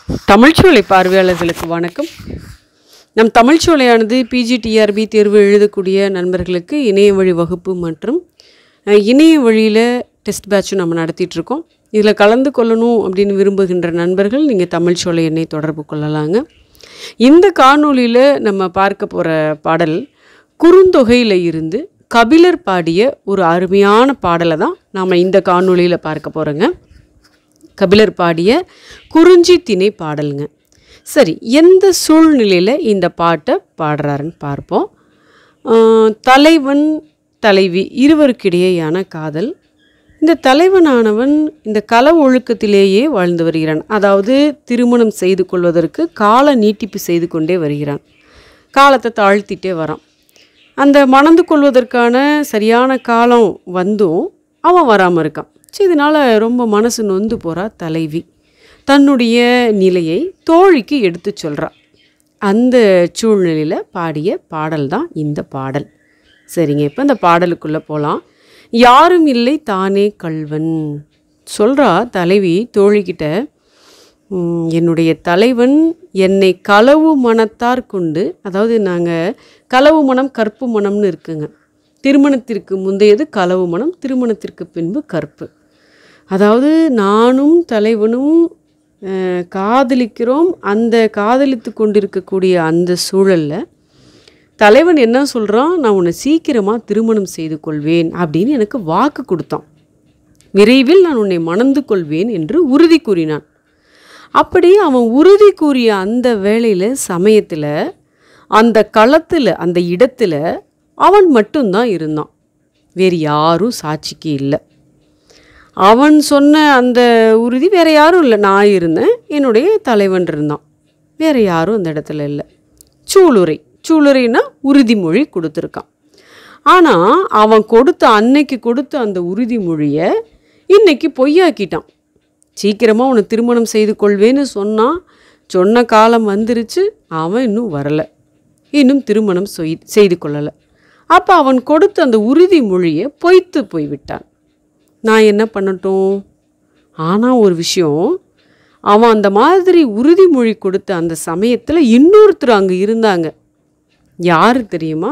தமிழ்ச்சோலை பார்வையாளர்களுக்கு வணக்கம் நம் தமிழ்ச்சோலையானது பிஜிடிஆர்பி தேர்வு எழுதக்கூடிய நண்பர்களுக்கு இணைய வழி வகுப்பு மற்றும் அஹ், இணைய வழியில் டெஸ்ட் பேட்சும் நம்ம நடத்திட்டு இருக்கோம் இதில் கலந்து கொள்ளணும் அப்படின்னு விரும்புகின்ற நண்பர்கள் நீங்கள் தமிழ்ச்சோலை எண்ணை தொடர்பு கொள்ளலாங்க இந்த காணொளியில் நம்ம பார்க்க போகிற பாடல் குறுந்தொகையில் இருந்து கபிலர் பாடிய ஒரு அருமையான பாடலை தான் நாம் இந்த காணொளியில் பார்க்க போகிறோங்க கபிலர் பாடிய குறிஞ்சி திணை பாடலுங்க சரி எந்த சூழ்நிலையில் இந்த பாட்டை பாடுறாருன்னு பார்ப்போம் ஆஹ், தலைவன் தலைவி இருவருக்கிடையேயான காதல் இந்த தலைவனானவன் இந்த கள ஒழுக்கத்திலேயே வாழ்ந்து வருகிறான் அதாவது திருமணம் செய்து கொள்வதற்கு கால நீட்டிப்பு செய்து கொண்டே வருகிறான் காலத்தை தாழ்த்திட்டே வரான் அந்த மணந்து கொள்வதற்கான சரியான காலம் வந்தும் அவன் வராமல் இருக்கான் சரி இதனால் ரொம்ப மனசு நொந்து போகிறா தலைவி தன்னுடைய நிலையை தோழிக்கு எடுத்து சொல்கிறா அந்த சூழ்நிலையில் பாடிய பாடல் தான் இந்த பாடல் சரிங்க இப்போ இந்த பாடலுக்குள்ளே போகலாம் யாரும் இல்லை தானே கள்வன் சொல்கிறா தலைவி தோழிக்கிட்ட "உம், என்னுடைய தலைவன் என்னை களவு மனத்தார் கொண்டு அதாவது நாங்கள் களவு மனம் கற்பு மனம்னு இருக்குங்க திருமணத்திற்கு முந்தையது களவு மனம் திருமணத்திற்கு பின்பு கற்பு அதாவது நானும் தலைவனும் அஹ், காதலிக்கிறோம் அந்த காதலித்து கொண்டிருக்கக்கூடிய அந்த சூழலில் தலைவன் என்ன சொல்கிறான் நான் உன்னை சீக்கிரமாக திருமணம் செய்து கொள்வேன் அப்படின்னு எனக்கு வாக்கு கொடுத்தான் விரைவில் நான் உன்னை மணந்து கொள்வேன் என்று உறுதி கூறினான் அப்படி அவன் உறுதி கூறிய அந்த வேளையில் சமயத்தில் அந்த களத்தில் அந்த இடத்துல அவன் மட்டும்தான் இருந்தான் வேறு யாரும் சாட்சிக்கு இல்லை அவன் சொன்ன அந்த உறுதி வேற யாரும் இல்லை நான் இருந்தேன் என்னுடைய தலைவன் இருந்தான் வேற யாரும் அந்த இடத்துல இல்லை சூளுரை சூளுரைன்னா உறுதிமொழி கொடுத்துருக்கான் ஆனால் அவன் கொடுத்த அன்னைக்கு கொடுத்த அந்த உறுதிமொழியை இன்னைக்கு பொய்யாக்கிட்டான் சீக்கிரமாக உன்னை திருமணம் செய்து கொள்வேன்னு சொன்னான் சொன்ன காலம் வந்துருச்சு அவன் இன்னும் வரலை இன்னும் திருமணம் சொய் செய்து கொள்ளலை அப்போ அவன் கொடுத்த அந்த உறுதிமொழியை பொய்த்து போய்விட்டான் நான் என்ன பண்ணட்டும் ஆனால் ஒரு விஷயம் அவன் அந்த மாதிரி உறுதிமொழி கொடுத்த அந்த சமயத்தில் இன்னொருத்தர் அங்கே இருந்தாங்க யார் தெரியுமா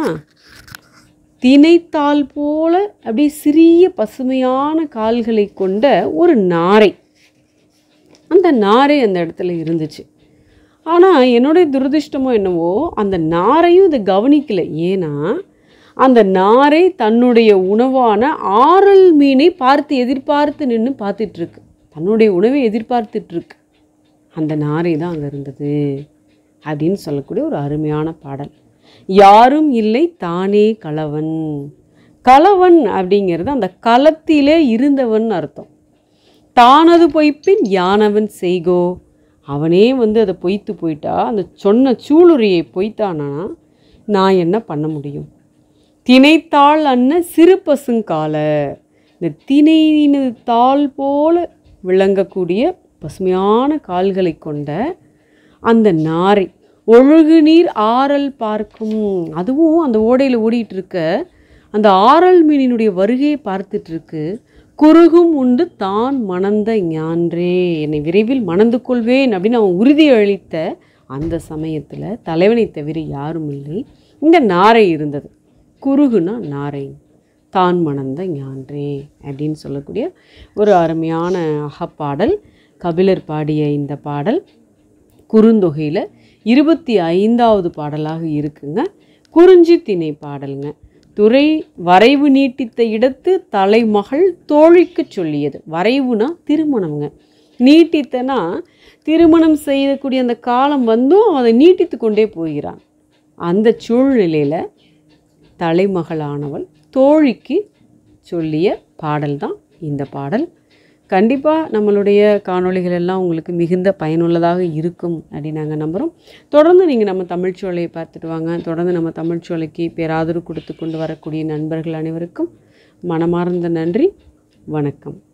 தினைத்தாள் போல அப்படியே சிறிய பசுமையான கால்களை கொண்ட ஒரு நாரை அந்த நாரை அந்த இடத்துல இருந்துச்சு ஆனால் என்னுடைய துரதிர்ஷ்டமோ என்னவோ அந்த நாரையும் இதை கவனிக்கல ஏன்னா அந்த நாரை தன்னுடைய உணவான ஆரல் மீனை பார்த்து எதிர்பார்த்து நின்று பார்த்துட்ருக்கு தன்னுடைய உணவை எதிர்பார்த்துட்ருக்கு அந்த நாரை தான் அங்கே இருந்தது அப்படின்னு சொல்லக்கூடிய ஒரு அருமையான பாடல் யாரும் இல்லை தானே களவன் களவன் அப்படிங்கிறது அந்த களத்திலே இருந்தவன் அர்த்தம் தானது பொய்ப்பின் யானவன் செய்கோ அவனே வந்து அதை பொய்த்து போயிட்டா அந்த சொன்ன சூளுரையை பொய்த்தானா நான் என்ன பண்ண முடியும் தினைத்தாள் அன்ன சிறு பசுங்கால இந்த திணையினது தாள் போல விளங்கக்கூடிய பசுமையான கால்களை கொண்ட அந்த நாரை ஒழுகு நீர் ஆறல் பார்க்கும் அதுவும் அந்த ஓடையில் ஓடிட்டு இருக்க அந்த ஆறல் மீனினுடைய வருகையை பார்த்துட்டு இருக்கு குறுகும் உண்டு தான் மணந்த ஞான்றே என்னை விரைவில் மணந்து கொள்வேன் அப்படின்னு அவன் உறுதி அளித்த அந்த சமயத்தில் தலைவனை தவிர யாரும் இல்லை இந்த நாரை இருந்தது குறுகுனா நாரை தான் மணந்த ஞான்றே அப்படின்னு சொல்லக்கூடிய ஒரு அருமையான அகப்பாடல் கபிலர் பாடிய இந்த பாடல் குறுந்தொகையில் இருபத்தி ஐந்தாவது பாடலாக இருக்குங்க குறிஞ்சி திணை பாடலுங்க துறை வரைவு நீட்டித்த இடத்து தலைமகள் தோழிக்கு சொல்லியது வரைவுனா திருமணம்ங்க நீட்டித்தனா திருமணம் செய்யக்கூடிய அந்த காலம் வந்தும் அவன் அதை நீட்டித்து கொண்டே போகிறான் அந்த சூழ்நிலையில் தலைமகளானவள் தோழிக்கு சொல்லிய பாடல் தான் இந்த பாடல் கண்டிப்பாக நம்மளுடைய காணொளிகள் எல்லாம் உங்களுக்கு மிகுந்த பயனுள்ளதாக இருக்கும் அப்படின்னு நாங்கள் நம்புகிறோம் தொடர்ந்து நீங்கள் நம்ம தமிழ்ச்சோலையை பார்த்துட்டு வாங்க தொடர்ந்து நம்ம தமிழ்ச்சோலைக்கு பேராதரவு கொடுத்து கொண்டு வரக்கூடிய நண்பர்கள் அனைவருக்கும் மனமார்ந்த நன்றி வணக்கம்